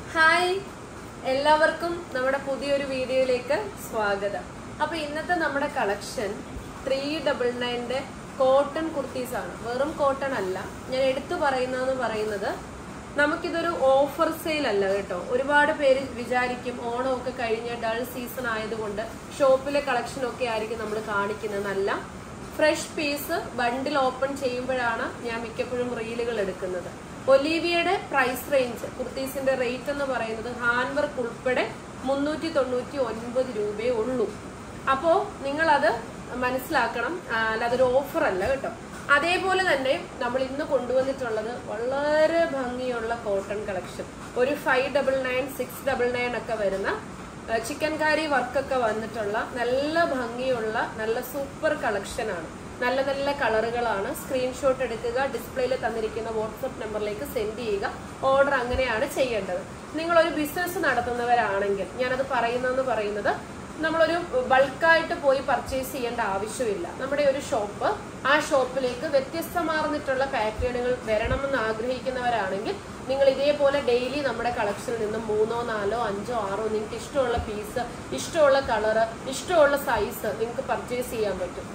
hi എല്ലാവർക്കും നമ്മുടെ പുതിയൊരു വീഡിയോയിലേക്ക് സ്വാഗതം അപ്പൊ ഇന്നത്തെ നമ്മുടെ കളക്ഷൻ ത്രീ ഡബിൾ നയൻ്റെ കോട്ടൺ കുർത്തീസ് ആണ് വെറും കോട്ടൺ അല്ല ഞാൻ എടുത്തു പറയുന്നതെന്ന് പറയുന്നത് നമുക്കിതൊരു ഓഫർ സെയിൽ അല്ല കേട്ടോ ഒരുപാട് പേര് വിചാരിക്കും ഓണമൊക്കെ കഴിഞ്ഞ ഡൾ സീസൺ ആയതുകൊണ്ട് ഷോപ്പിലെ കളക്ഷൻ ഒക്കെ ആയിരിക്കും നമ്മൾ കാണിക്കുന്നതെന്നല്ല ഫ്രഷ് പീസ് ബണ്ടിൽ ഓപ്പൺ ചെയ്യുമ്പോഴാണ് ഞാൻ മിക്കപ്പോഴും റീലുകൾ എടുക്കുന്നത് ഒലീവിയയുടെ പ്രൈസ് റേഞ്ച് കുർത്തീസിന്റെ റേറ്റ് എന്ന് പറയുന്നത് ഹാൻഡ് വർക്ക് ഉൾപ്പെടെ മുന്നൂറ്റി തൊണ്ണൂറ്റി ഒൻപത് രൂപയേ ഉള്ളൂ അപ്പോ നിങ്ങൾ അത് മനസ്സിലാക്കണം ആ, അല്ലാതൊരു ഓഫർ അല്ല കേട്ടോ അതേപോലെ തന്നെ നമ്മൾ ഇന്ന് കൊണ്ടുവന്നിട്ടുള്ളത് വളരെ ഭംഗിയുള്ള കോട്ടൺ കളക്ഷൻ ഒരു five double nine six double nine ഒക്കെ വരുന്ന ചിക്കൻ കാരി വർക്കൊക്കെ വന്നിട്ടുള്ള നല്ല ഭംഗിയുള്ള നല്ല സൂപ്പർ കളക്ഷൻ ആണ് നല്ല നല്ല കളറുകളാണ് സ്ക്രീൻഷോട്ട് എടുക്കുക ഡിസ്പ്ലേയിൽ തന്നിരിക്കുന്ന വാട്സപ്പ് നമ്പറിലേക്ക് സെൻഡ് ചെയ്യുക ഓർഡർ അങ്ങനെയാണ് ചെയ്യേണ്ടത് നിങ്ങൾ ഒരു ബിസിനസ് നടത്തുന്നവരാണെങ്കിൽ ഞാനത് പറയുന്നതെന്ന് പറയുന്നത് നമ്മളൊരു ബൾക്കായിട്ട് പോയി പർച്ചേസ് ചെയ്യേണ്ട ആവശ്യമില്ല നമ്മുടെ ഒരു ഷോപ്പ് ആ ഷോപ്പിലേക്ക് വ്യത്യസ്തമാർന്നിട്ടുള്ള പാറ്റേണുകൾ വരണമെന്ന് ആഗ്രഹിക്കുന്നവരാണെങ്കിൽ നിങ്ങൾ ഇതേപോലെ ഡെയിലി നമ്മുടെ കളക്ഷനിൽ നിന്ന് മൂന്നോ നാലോ അഞ്ചോ ആറോ നിങ്ങൾക്ക് ഇഷ്ടമുള്ള പീസ് ഇഷ്ടമുള്ള കളറ് ഇഷ്ടമുള്ള സൈസ് നിങ്ങൾക്ക് പർച്ചേസ് ചെയ്യാൻ പറ്റും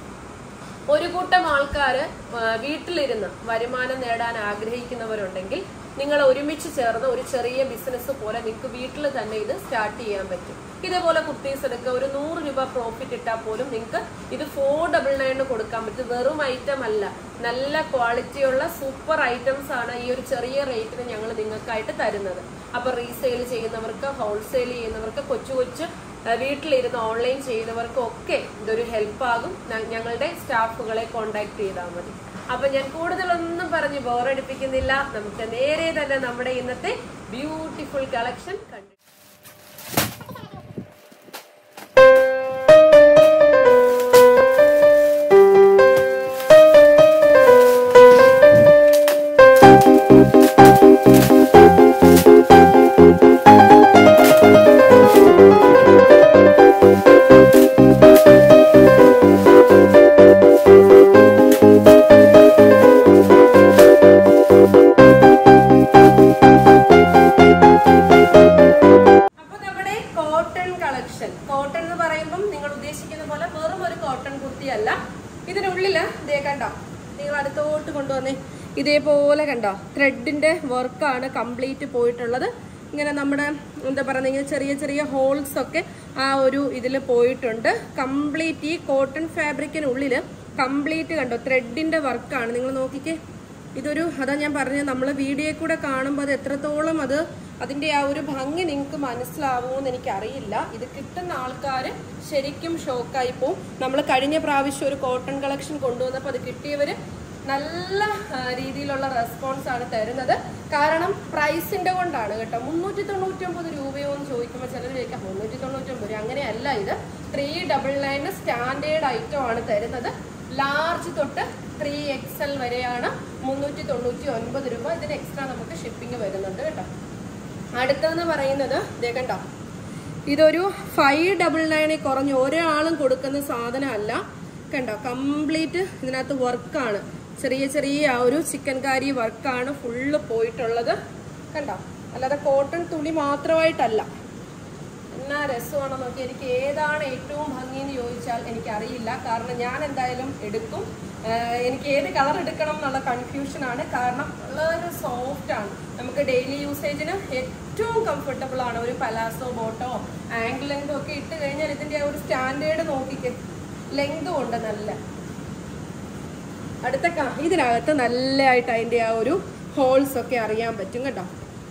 ഒരു കൂട്ടം ആൾക്കാർ വീട്ടിലിരുന്ന് വരുമാനം നേടാൻ ആഗ്രഹിക്കുന്നവരുണ്ടെങ്കിൽ നിങ്ങൾ ഒരുമിച്ച് ചേർന്ന് ഒരു ചെറിയ ബിസിനസ് പോലെ നിങ്ങൾക്ക് വീട്ടിൽ തന്നെ ഇത് സ്റ്റാർട്ട് ചെയ്യാൻ പറ്റും ഇതേപോലെ കുർത്തീസ് എടുക്കുക ഒരു നൂറ് രൂപ പ്രോഫിറ്റ് ഇട്ടാൽ പോലും നിങ്ങൾക്ക് ഇത് ഫോർ ഡബിൾ നയന് കൊടുക്കാൻ പറ്റും വെറും ഐറ്റം അല്ല നല്ല ക്വാളിറ്റിയുള്ള സൂപ്പർ ഐറ്റംസ് ആണ് ഈ ഒരു ചെറിയ റേറ്റിന് ഞങ്ങൾ നിങ്ങൾക്കായിട്ട് തരുന്നത് അപ്പൊ റീസെയിൽ ചെയ്യുന്നവർക്ക് ഹോൾസെയിൽ ചെയ്യുന്നവർക്ക് കൊച്ചു കൊച്ചു ആ, വീട്ടിലിരുന്ന് ഓൺലൈൻ ചെയ്യുന്നവർക്കും ഒക്കെ ഇതൊരു ഹെൽപ്പ് ആകും ഞ- ഞങ്ങളുടെ സ്റ്റാഫുകളെ കോണ്ടാക്ട് ചെയ്താൽ മതി അപ്പൊ ഞാൻ കൂടുതലൊന്നും പറഞ്ഞ് ബോറടിപ്പിക്കുന്നില്ല നമുക്ക് നേരെ തന്നെ നമ്മുടെ ഇന്നത്തെ ബ്യൂട്ടിഫുൾ കളക്ഷൻ കണ്ടു അപ്പൊ നമ്മുടെ കോട്ടൺ കളക്ഷൻ കോട്ടൺ എന്ന് പറയുമ്പം നിങ്ങൾ ഉദ്ദേശിക്കുന്ന പോലെ വെറും ഒരു കോട്ടൺ കുർത്തി അല്ല ഇതിനുള്ളില് ദേ കണ്ടോ നിങ്ങൾ അടുത്തോട്ട് കൊണ്ടുവന്നേ ഇതേപോലെ കണ്ടോ ത്രെഡിന്റെ വർക്കാണ് കംപ്ലീറ്റ് പോയിട്ടുള്ളത് ഇങ്ങനെ നമ്മുടെ എന്താ പറയുക ഇങ്ങനെ ചെറിയ ചെറിയ ഹോൾസ് ഒക്കെ ആ ഒരു ഇതിൽ പോയിട്ടുണ്ട് കംപ്ലീറ്റ് ഈ കോട്ടൺ ഫാബ്രിക്കിനുള്ളിൽ കംപ്ലീറ്റ് കണ്ടോ ത്രെഡിന്റെ വർക്കാണ് നിങ്ങൾ നോക്കിക്കേ ഇതൊരു അതാ ഞാൻ പറഞ്ഞത് നമ്മൾ വീഡിയോയിൽ കൂടെ കാണുമ്പോൾ അത് എത്രത്തോളം അത് അതിന്റെ ആ ഒരു ഭംഗി നിങ്ങൾക്ക് മനസ്സിലാവുമെന്ന് എനിക്കറിയില്ല ഇത് കിട്ടുന്ന ആൾക്കാർ ശരിക്കും ഷോക്കായി പോവും നമ്മൾ കഴിഞ്ഞ പ്രാവശ്യം ഒരു കോട്ടൺ കളക്ഷൻ കൊണ്ടുവന്നപ്പോൾ അത് കിട്ടിയവര് നല്ല ആ, രീതിയിലുള്ള റെസ്പോൺസ് ആണ് തരുന്നത് കാരണം പ്രൈസിന്റെ കൊണ്ടാണ് കേട്ടോ മുന്നൂറ്റി തൊണ്ണൂറ്റി ഒമ്പത് രൂപയോ എന്ന് ചോദിക്കുമ്പോൾ ചിലർ ചോദിക്കാം മുന്നൂറ്റി തൊണ്ണൂറ്റി ഒമ്പത് രൂപ അങ്ങനെയല്ല ഇത് three double nine standard item ആണ് തരുന്നത് ലാർജ് തൊട്ട് ത്രീ എക്സ് എൽ വരെയാണ് മുന്നൂറ്റി തൊണ്ണൂറ്റി ഒൻപത് രൂപ ഇതിന് എക്സ്ട്രാ നമുക്ക് ഷിപ്പിംഗ് വരുന്നുണ്ട് കേട്ടോ അടുത്തെന്ന് പറയുന്നത് ദേ കണ്ടോ ഇതൊരു ഫൈവ് ഡബിൾ നയനിൽ കുറഞ്ഞ് ഒരാളും കൊടുക്കുന്ന സാധനമല്ല കണ്ടോ കംപ്ലീറ്റ് ഇതിനകത്ത് വർക്കാണ് ചെറിയ ചെറിയ ആ ഒരു ചിക്കൻ കാരി വർക്കാണ് ഫുള്ള് പോയിട്ടുള്ളത് കണ്ടോ അല്ലാതെ കോട്ടൺ തുണി മാത്രമായിട്ടല്ല എന്നാ രസമാണോ നോക്കി എനിക്ക് ഏതാണ് ഏറ്റവും ഭംഗി എന്ന് ചോദിച്ചാൽ എനിക്കറിയില്ല കാരണം ഞാൻ എന്തായാലും എടുക്കും ആഹ് എനിക്ക് ഏത് കളർ എടുക്കണം എന്നുള്ള കൺഫ്യൂഷൻ ആണ് കാരണം വളരെ സോഫ്റ്റ് ആണ് നമുക്ക് ഡെയിലി യൂസേജിന് ഏറ്റവും കംഫർട്ടബിൾ ആണ് ഒരു പലാസോ ബോട്ടോ ആംഗിൾ ലെങ്തോ ഒക്കെ ഇട്ട് കഴിഞ്ഞാൽ ഇതിന്റെ ആ ഒരു സ്റ്റാൻഡേർഡ് നോക്കിക്കേ ലെങ്തും ഉണ്ട് നല്ല അടുത്ത ക- ഇതിനകത്ത് നല്ലതായിട്ട് അതിന്റെ ആ ഒരു ഹോൾസ് ഒക്കെ അറിയാൻ പറ്റും കേട്ടോ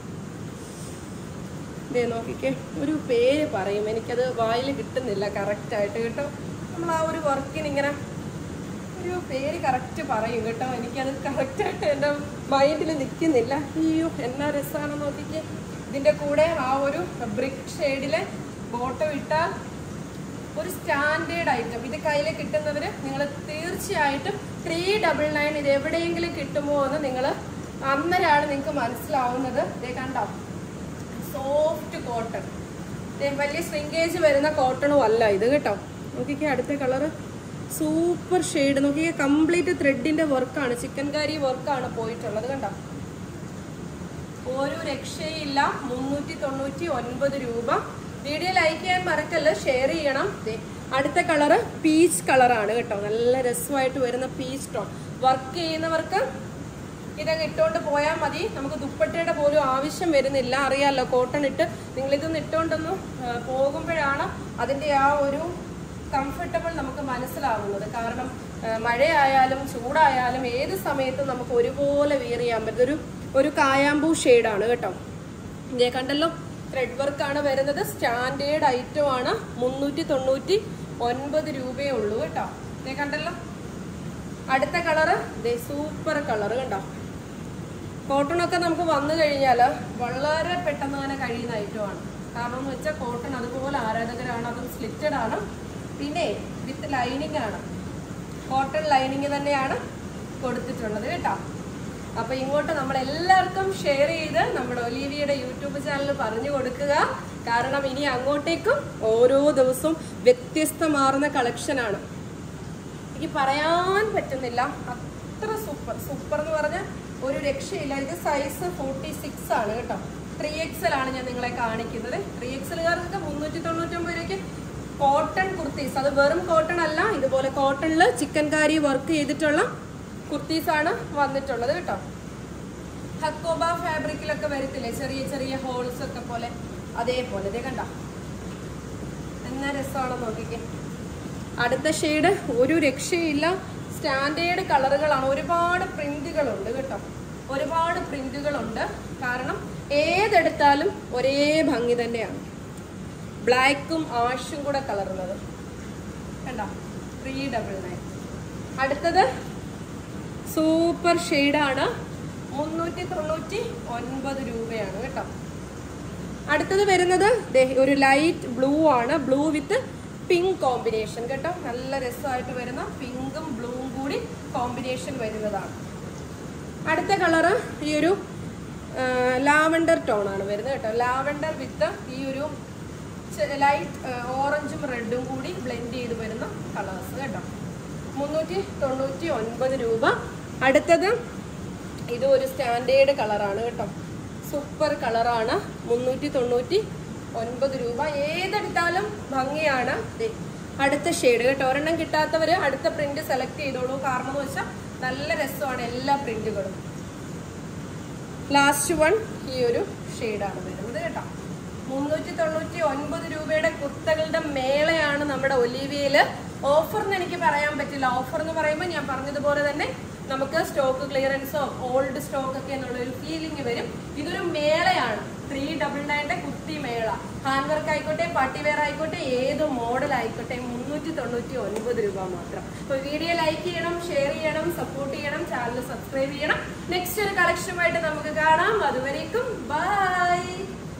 ദേ നോക്കിക്കേ ഒരു പേര് പറയും എനിക്കത് വായിൽ കിട്ടുന്നില്ല കറക്റ്റ് ആയിട്ട് കേട്ടോ നമ്മൾ ആ ഒരു വർക്കിന് ഇങ്ങനെ ഒരു പേര് കറക്റ്റ് പറയും കേട്ടോ എനിക്കത് കറക്റ്റ് ആയിട്ട് എൻ്റെ മൈൻഡിൽ നിൽക്കുന്നില്ല അയ്യോ എന്നാ രസമാണെന്ന് നോക്കിക്കേ ഇതിന്റെ കൂടെ ആ ഒരു ബ്രിക്ക് ഷെയ്ഡിലെ ബോട്ടം ഇട്ടാൽ ഒരു സ്റ്റാൻഡേർഡ് ഐറ്റം ഇത് കയ്യിൽ കിട്ടുന്നവര് നിങ്ങൾ തീർച്ചയായിട്ടും ത്രീ ഡബിൾ നയൻ ഇത് എവിടെയെങ്കിലും കിട്ടുമോ എന്ന് നിങ്ങൾ അന്നേരമാണ് നിങ്ങൾക്ക് മനസ്സിലാവുന്നത് ദേ കണ്ടോ സോഫ്റ്റ് കോട്ടൺ വലിയ ശ്രിങ്കേജ് വരുന്ന കോട്ടണും അല്ല ഇത് കേട്ടോ നോക്കിക്കേ അടുത്ത കളറ് സൂപ്പർ ഷെയ്ഡ് നോക്കിക്കേ കംപ്ലീറ്റ് ത്രെഡിന്റെ വർക്കാണ് ചിക്കൻ കാരി വർക്കാണ് പോയിട്ടുള്ളത് കണ്ടോ ഒരു രക്ഷയില്ല മുന്നൂറ്റി തൊണ്ണൂറ്റി ഒൻപത് രൂപ വീഡിയോ ലൈക്ക് ചെയ്യാൻ മറക്കല്ല ഷെയർ ചെയ്യണം ദേ, അടുത്ത കളറ് പീച്ച് കളറാണ് കേട്ടോ നല്ല രസമായിട്ട് വരുന്ന പീച്ച് ടോൺ വർക്ക് ചെയ്യുന്നവർക്ക് ഇതങ്ങ് ഇട്ടുകൊണ്ട് പോയാൽ മതി നമുക്ക് ദുപ്പട്ടയുടെ പോലും ആവശ്യം വരുന്നില്ല അറിയാലോ കോട്ടൺ ഇട്ട് നിങ്ങൾ ഇതൊന്ന് ഇട്ടുകൊണ്ടൊന്ന് ആ, പോകുമ്പോഴാണ് അതിന്റെ ആ ഒരു കംഫർട്ടബിൾ നമുക്ക് മനസ്സിലാവുന്നത് കാരണം ആ, മഴയായാലും ചൂടായാലും ഏത് സമയത്തും നമുക്ക് ഒരുപോലെ വിയർ ചെയ്യാൻ പറ്റും ഒരു ഒരു കായാമ്പൂ ഷെയ്ഡാണ് കേട്ടോ ഇതേ കണ്ടല്ലോ ത്രെഡ് വർക്കാണ് വരുന്നത് സ്റ്റാൻഡേർഡ് ഐറ്റം ആണ് മുന്നൂറ്റി തൊണ്ണൂറ്റി ഒൻപത് രൂപയേ ഉള്ളൂ കേട്ടോ ഇതേ കണ്ടല്ലോ അടുത്ത കളറ് ദേ സൂപ്പർ കളറ് കണ്ടോ കോട്ടൺ ഒക്കെ നമുക്ക് വന്നു കഴിഞ്ഞാൽ വളരെ പെട്ടെന്ന് തന്നെ കഴിയുന്ന ഐറ്റമാണ് കാരണം എന്ന് വെച്ചാൽ കോട്ടൺ അതുപോലെ ആരാധകരാണ് അതും സ്ലിറ്റഡ് ആണ് പിന്നെ വിത്ത് ലൈനിങ് ആണ് കോട്ടൺ ലൈനിങ് തന്നെയാണ് കൊടുത്തിട്ടുള്ളത് കേട്ടോ അപ്പൊ ഇങ്ങോട്ട് നമ്മൾ എല്ലാവർക്കും ഷെയർ ചെയ്ത് നമ്മുടെ ഒലീവിയുടെ യൂട്യൂബ് ചാനൽ പറഞ്ഞു കൊടുക്കുക കാരണം ഇനി അങ്ങോട്ടേക്കും ഓരോ ദിവസവും വ്യത്യസ്തമാർന്ന കളക്ഷനാണ് എനിക്ക് പറയാൻ പറ്റുന്നില്ല അത്ര സൂപ്പർ സൂപ്പർ എന്ന് പറഞ്ഞാൽ ഒരു രക്ഷയില്ല ഇത് സൈസ് ഫോർട്ടി സിക്സ് ആണ് കേട്ടോ ത്രീ എക്സൽ ആണ് ഞാൻ നിങ്ങളെ കാണിക്കുന്നത് ത്രീ എക്സലുകാർക്ക് മുന്നൂറ്റി തൊണ്ണൂറ്റൊമ്പത് രൂപയ്ക്ക് കോട്ടൺ കുർത്തീസ് അത് വെറും കോട്ടൺ അല്ല ഇതുപോലെ കോട്ടണിൽ ചിക്കൻ കാരി വർക്ക് ചെയ്തിട്ടുള്ള കുർത്തീസ് ആണ് വന്നിട്ടുള്ളത് കേട്ടോ ഹക്കോബ ഫാബ്രിക്കിലൊക്കെ വരത്തില്ലേ ചെറിയ ചെറിയ ഹോൾസ് ഒക്കെ പോലെ അതേപോലെ ഇതേ കണ്ട എന്നാ രസമാണെന്ന് നോക്കിക്കേ അടുത്ത ഷെയ്ഡ് ഒരു രക്ഷയില്ല സ്റ്റാൻഡേർഡ് കളറുകളാണ് ഒരുപാട് പ്രിന്റുകളുണ്ട് കേട്ടോ ഒരുപാട് പ്രിന്റുകളുണ്ട് കാരണം ഏതെടുത്താലും ഒരേ ഭംഗി തന്നെയാണ് ബ്ലാക്കും ആഷും കൂടെ കളറുള്ളത് കണ്ടോ ത്രീ ഡബിൾ നയൻ അടുത്തത് സൂപ്പർ ഷെയ്ഡാണ് മുന്നൂറ്റി തൊണ്ണൂറ്റി ഒൻപത് രൂപയാണ് കേട്ടോ അടുത്തത് വരുന്നത് ദേ ഒരു ലൈറ്റ് ബ്ലൂ ആണ് ബ്ലൂ വിത്ത് പിങ്ക് കോമ്പിനേഷൻ കേട്ടോ നല്ല രസമായിട്ട് വരുന്ന പിങ്കും ബ്ലൂവും കൂടി കോമ്പിനേഷൻ വരുന്നതാണ് അടുത്ത കളറ് ഈ ഒരു ലാവൻഡർ ടോൺ ആണ് വരുന്നത് കേട്ടോ ലാവൻഡർ വിത്ത് ഈ ഒരു ലൈറ്റ് ഓറഞ്ചും റെഡും കൂടി ബ്ലെൻഡ് ചെയ്ത് വരുന്ന കളേഴ്സ് കേട്ടോ മുന്നൂറ്റി തൊണ്ണൂറ്റി ഒൻപത് രൂപ അടുത്തത് ഇത് ഒരു സ്റ്റാൻഡേർഡ് കളറാണ് കേട്ടോ സൂപ്പർ കളറാണ് മുന്നൂറ്റി തൊണ്ണൂറ്റി ഒൻപത് രൂപ ഏതെടുത്താലും ഭംഗിയാണ് ദേ, അടുത്ത ഷെയ്ഡ് കേട്ടോ ഒരെണ്ണം കിട്ടാത്തവര് അടുത്ത പ്രിന്റ് സെലക്ട് ചെയ്തോളൂ കാരണം എന്ന് വെച്ചാൽ നല്ല രസമാണ് എല്ലാ പ്രിന്റുകളും ലാസ്റ്റ് വൺ ഈ ഒരു ഷെയ്ഡാണ് വരുന്നത് കേട്ടോ മുന്നൂറ്റി തൊണ്ണൂറ്റി ഒൻപത് രൂപയുടെ കുർത്തകളുടെ മേളയാണ് നമ്മുടെ ഒലീവിയയില് ഓഫർ എന്ന് എനിക്ക് പറയാൻ പറ്റില്ല ഓഫർ എന്ന് പറയുമ്പോൾ ഞാൻ പറഞ്ഞതുപോലെ തന്നെ നമുക്ക് സ്റ്റോക്ക് ക്ലിയറൻസോ ഓൾഡ് സ്റ്റോക്ക് ഒക്കെ എന്നുള്ള ഒരു ഫീലിംഗ് വരും ഇതൊരു മേളയാണ് ത്രീ ഡബിൾ നയൻ്റെ കുർത്തി മേള ഹാൻഡ് വർക്ക് ആയിക്കോട്ടെ പാർട്ടി വെയർ ആയിക്കോട്ടെ ഏത് മോഡൽ ആയിക്കോട്ടെ മുന്നൂറ്റി തൊണ്ണൂറ്റി ഒൻപത് രൂപ മാത്രം അപ്പോൾ വീഡിയോ ലൈക്ക് ചെയ്യണം ഷെയർ ചെയ്യണം സപ്പോർട്ട് ചെയ്യണം ചാനൽ സബ്സ്ക്രൈബ് ചെയ്യണം നെക്സ്റ്റ് ഒരു കളക്ഷനുമായിട്ട് നമുക്ക് കാണാം അതുവരേക്കും ബൈ